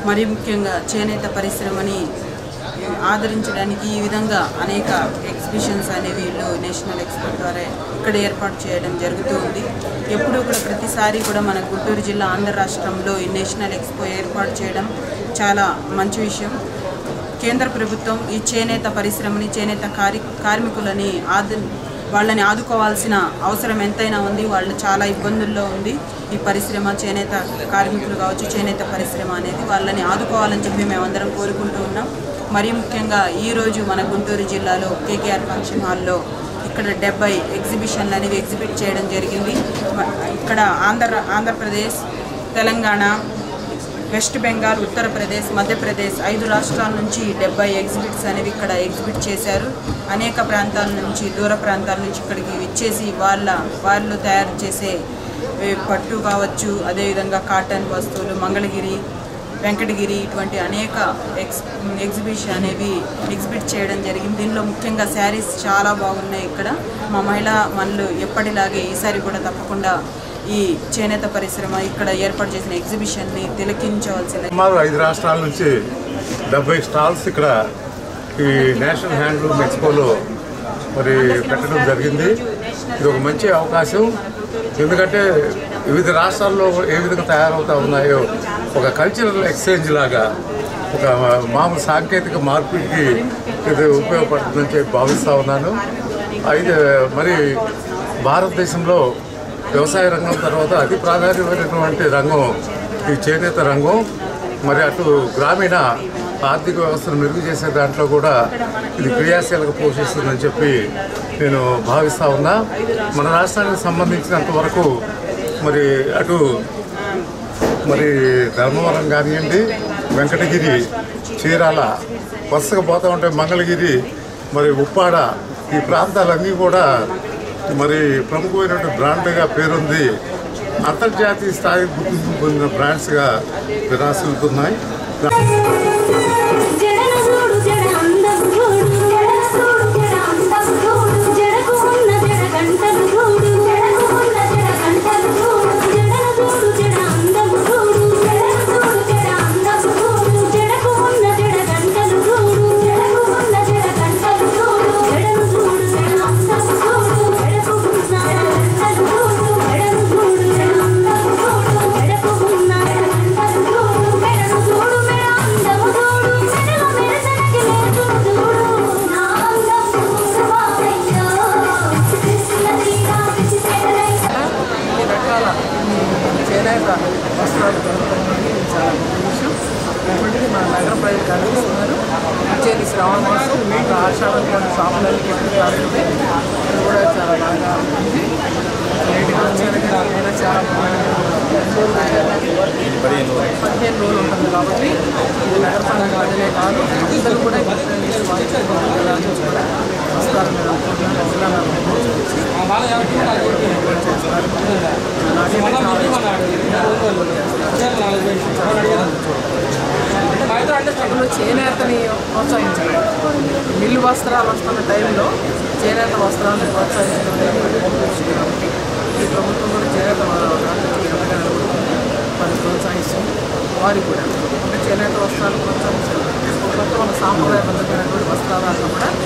మరి ముఖ్యంగా చేనేత పరిశ్రమని ఆదరించడానికి ఈ విధంగా అనేక ఎగ్జిబిషన్స్ అనేవి వీళ్ళు నేషనల్ ఎక్స్పో ద్వారా ఇక్కడ ఏర్పాటు చేయడం జరుగుతూ ఉంది ఎప్పుడూ కూడా ప్రతిసారి కూడా మన గుంటూరు జిల్లా ఆంధ్ర రాష్ట్రంలో ఈ నేషనల్ ఎక్స్పో ఏర్పాటు చేయడం చాలా మంచి విషయం కేంద్ర ప్రభుత్వం ఈ చేనేత పరిశ్రమని చేనేత కారి కార్మికులని ఆదు వాళ్ళని ఆదుకోవాల్సిన అవసరం ఎంతైనా ఉంది వాళ్ళు చాలా ఇబ్బందుల్లో ఉంది ఈ పరిశ్రమ చేనేత కార్మికులు కావచ్చు చేనేత పరిశ్రమ అనేది వాళ్ళని ఆదుకోవాలని చెప్పి మేమందరం కోరుకుంటూ ఉన్నాం మరీ ముఖ్యంగా ఈరోజు మన గుంటూరు జిల్లాలో కేకేఆర్ ఫంక్షన్ హాల్లో ఇక్కడ డెబ్బై ఎగ్జిబిషన్లు అనేవి ఎగ్జిబిట్ చేయడం జరిగింది మ- ఇక్కడ ఆంధ్ర ఆంధ్రప్రదేశ్ తెలంగాణ వెస్ట్ బెంగాల్ ఉత్తరప్రదేశ్ మధ్యప్రదేశ్ ఐదు రాష్ట్రాల నుంచి డెబ్బై ఎగ్జిబిట్స్ అనేవి ఇక్కడ ఎగ్జిబిట్ చేశారు అనేక ప్రాంతాల నుంచి దూర ప్రాంతాల నుంచి ఇక్కడికి విచ్చేసి వాళ్ళ వాళ్ళు తయారు చేసే ఏ, పట్టు కావచ్చు అదేవిధంగా కాటన్ వస్తువులు మంగళగిరి వెంకటగిరి ఇటువంటి అనేక ఎక్స్ ఎగ్జిబిషన్ అనేవి ఎగ్జిబిట్ చేయడం జరిగింది దీనిలో ముఖ్యంగా శారీస్ చాలా బాగున్నాయి ఇక్కడ మా మహిళా మనులు ఎప్పటిలాగే ఈసారి కూడా తప్పకుండా ఈ చేనేత పరిశ్రమ ఇక్కడ ఏర్పాటు చేసిన ఎగ్జిబిషన్ని తిలకించవలసిన సుమారు ఐదు రాష్ట్రాల నుంచి డెబ్బై స్టాల్స్ ఇక్కడ ఈ నేషనల్ హ్యాండ్లూమ్ ఎక్స్పోలో మరి పెట్టడం జరిగింది ఇది ఒక మంచి అవకాశం ఎందుకంటే వివిధ రాష్ట్రాల్లో ఏ విధంగా తయారవుతా ఉన్నాయో ఒక కల్చరల్ ఎక్స్చేంజ్ లాగా ఒక మామూలు సాంకేతిక మార్పిడికి ఇది ఉపయోగపడుతుందని చెప్పి భావిస్తూ ఉన్నాను అయితే మరి భారతదేశంలో వ్యవసాయ రంగం తర్వాత అతి ప్రాధాన్యమైనటువంటి రంగం ఈ చేనేత రంగం మరి అటు గ్రామీణ ఆర్థిక వ్యవస్థను మెరుగు చేసే దాంట్లో కూడా ఇది క్రియాశీలక పోషిస్తుందని చెప్పి నేను భావిస్తా ఉన్నా మన రాష్ట్రానికి సంబంధించినంత వరకు మరి అటు మరి ధర్మవరం కానివ్వండి వెంకటగిరి చీరాల వరుసగా పోతూ ఉంటే మంగళగిరి మరి ఉప్పాడ ఈ ప్రాంతాలన్నీ కూడా మరి ప్రముఖమైనటువంటి బ్రాండ్గా పేరుంది అంతర్జాతీయ స్థాయి గుర్తింపు పొందిన బ్రాండ్స్గా విరాసిల్లుతున్నాయి జడన చూడు జడ అందం చూడు జడ చూడు జడ అందం చూడు జడకు ఉన్న జడ గంటలు చూడు జడకు ఉన్న జడ గంటలు చూడు జడన చూడు జడ అందం చూడు జడ చూడు జడ అందం చూడు జడకు ఉన్న జడ గంటలు చూడు జడకు ఉన్న జడ గంటలు చూడు జడను చూడు జడ అందం చూడు జడకు ఉన్న జడ గంటలు చూడు జడను చూడు జడ అందం చూడు జడకు ఉన్న జడ గంటలు చూడు మెడను చూడు మెడ అందము చూడు మెడలో మెరసనకి లేచును చూడు నా అందం చూసువాయ్యో కృష్ణ తీరా విచిత్రనైన అన్ని రకాల చేనేత వస్త్రాలు దొరకడం అనేది చాలా గొప్ప విషయం ఇప్పటికీ మన నగర ప్రజలు కనిపిస్తున్నారు వచ్చేది శ్రావణ మాసం ఇంకా ఆషాఢం కూడా షాపులకి ఎప్పుడు కాబట్టి ఇది కూడా చాలా బాగా ఉంది నేటికి వచ్చేది కూడా చాలా బాగా పదిహేను రోజులు ఉంటుంది కాబట్టి ఇది నగర పండుగ అదే కాదు అందరూ కూడా ఈ వారికి కూడా వస్త్రాల మీద ఇప్పుడు చేనేతని ప్రోత్సహించాలి మిల్లు వస్త్రాలు వస్తున్న టైంలో చేనేత వస్త్రాలను ప్రోత్సహించడం అనేది గొప్ప విషయం కాబట్టి ఈ ప్రభుత్వం కూడా చేనేత వారిని ప్రోత్సహిస్తుంది వారికి కూడా అంటే చేనేత వస్త్రాలు ప్రోత్సహించాలి కొత్త మన సాంప్రదాయబద్ధమైనటువంటి వస్త్రాలను కూడా